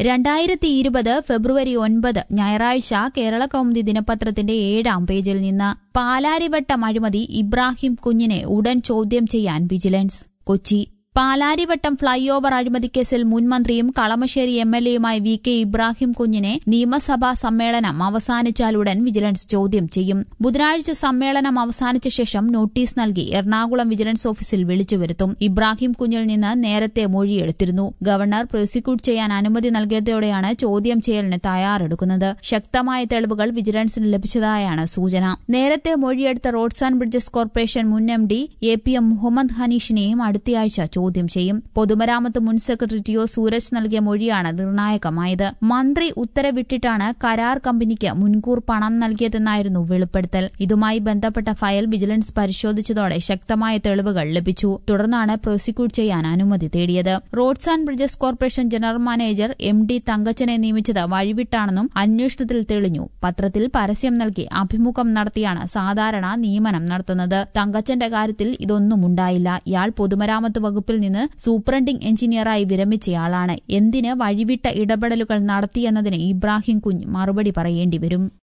രണ്ടായിരത്തി ഇരുപത് ഫെബ്രുവരി ഒൻപത് ഞായറാഴ്ച കേരള കൗമുദി ദിനപത്രത്തിന്റെ ഏഴാം പേജിൽ നിന്ന് പാലാരിവട്ടം അഴിമതി ഇബ്രാഹിം കുഞ്ഞിനെ ഉടൻ ചോദ്യം ചെയ്യാൻ vigilance Kochi Palarivattom flyover അഴിമതിക്കേസിൽ മുൻമന്ത്രിയും കളമശ്ശേരി എം എൽ എയുമായ വി കെ ഇബ്രാഹിം കുഞ്ഞിനെ നിയമസഭാ സമ്മേളനം അവസാനിച്ചാലുടൻ വിജിലൻസ് ചോദ്യം ചെയ്യും ബുധനാഴ്ച സമ്മേളനം അവസാനിച്ച ശേഷം നോട്ടീസ് നൽകി എറണാകുളം വിജിലൻസ് ഓഫീസിൽ വിളിച്ചു വരുത്തും ഇബ്രാഹിം കുഞ്ഞിൽ നിന്ന് നേരത്തെ മൊഴിയെടുത്തിരുന്നു ഗവർണർ പ്രോസിക്യൂട്ട് ചെയ്യാൻ അനുമതി നൽകിയതോടെയാണ് ചോദ്യം ചെയ്യലിന് തയ്യാറെടുക്കുന്നത് ശക്തമായ തെളിവുകൾ വിജിലൻസിന് ലഭിച്ചതായാണ് സൂചന നേരത്തെ മൊഴിയെടുത്ത റോഡ്സ് ആൻഡ് ബ്രിഡ്ജസ് കോർപ്പറേഷൻ മുൻ M D A P M Muhammad ഹനീഷിനെയും അടുത്തയാഴ്ച ചോദ്യം ചെയ്യും പൊതുമരാമത്ത് മുൻ സെക്രട്ടറി ടി ഒ സൂരജ് നൽകിയ മൊഴിയാണ് നിർണായകമായത് മന്ത്രി ഉത്തരവിട്ടിട്ടാണ് കരാർ കമ്പനിക്ക് മുൻകൂർ പണം നൽകിയതെന്നായിരുന്നു വെളിപ്പെടുത്തൽ ഇതുമായി ബന്ധപ്പെട്ട ഫയൽ വിജിലൻസ് പരിശോധിച്ചതോടെ ശക്തമായ തെളിവുകൾ ലഭിച്ചു തുടർന്നാണ് പ്രോസിക്യൂട്ട് ചെയ്യാൻ അനുമതി തേടിയത് roads and bridges corporation general manager M D തങ്കച്ചനെ നിയമിച്ചത് വഴിവിട്ടാണെന്നും അന്വേഷണത്തിൽ തെളിഞ്ഞു പത്രത്തിൽ പരസ്യം നൽകി അഭിമുഖം നടത്തിയാണ് സാധാരണ നിയമനം നടത്തുന്നത് തങ്കച്ചന്റെ കാര്യത്തിൽ ഇതൊന്നുമുണ്ടായില്ല ഇയാൾ പൊതുമരാമത്ത് വകുപ്പിൽ നിന്ന് സൂപ്രണ്ടിംഗ് എഞ്ചിനീയറായി വിരമിച്ചയാളാണ് എന്തിന് വഴിവിട്ട ഇടപെടലുകൾ നടത്തിയെന്നതിന് ഇബ്രാഹിം കുഞ്ഞ് മറുപടി പറയേണ്ടി വരും